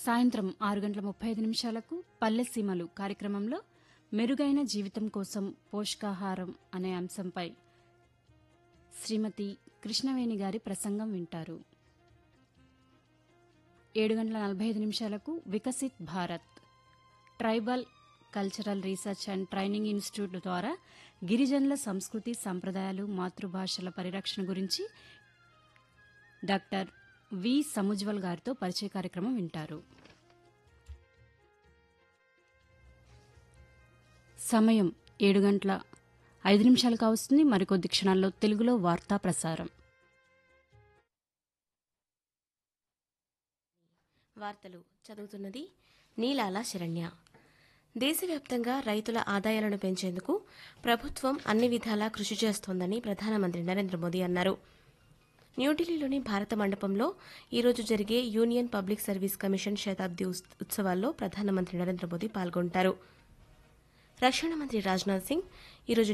సాయంత్రం ఆరు గంటల ముప్పై ఐదు నిమిషాలకు పల్లెసీమలు కార్యక్రమంలో మెరుగైన జీవితం కోసం పోషకాహారం అనే అంశంపై శ్రీమతి కృష్ణవేణి గారి ప్రసంగం వింటారు ఏడు గంటల నలభై ఐదు నిమిషాలకు Viksit Bharat tribal cultural research and training institute ద్వారా గిరిజనుల సంస్కృతి సంప్రదాయాలు మాతృభాషల పరిరక్షణ గురించి డాక్టర్ వి సముజ్వల్ గారితో పరిచయ కార్యక్రమం వింటారు సమయం ఏడు గంటల ఐదు నిమిషాలు కావస్తుంది మరికొద్ది క్షణాల్లో తెలుగులో వార్తా ప్రసారం వార్తలు చదువుతున్నది నీలాల శరణ్య దేశవ్యాప్తంగా రైతుల ఆదాయాలను పెంచేందుకు ప్రభుత్వం అన్ని విధాలా కృషి చేస్తోందని ప్రధానమంత్రి నరేంద్ర మోదీ అన్నారు న్యూఢిల్లీలోని భారత మండపంలో ఈరోజు జరిగే యూనియన్ పబ్లిక్ సర్వీస్ కమిషన్ శతాబ్ది ఉస్- ఉత్సవాల్లో ప్రధానమంత్రి నరేంద్ర మోదీ పాల్గొంటారు రక్షణ మంత్రి రాజ్నాథ్ సింగ్ ఈరోజు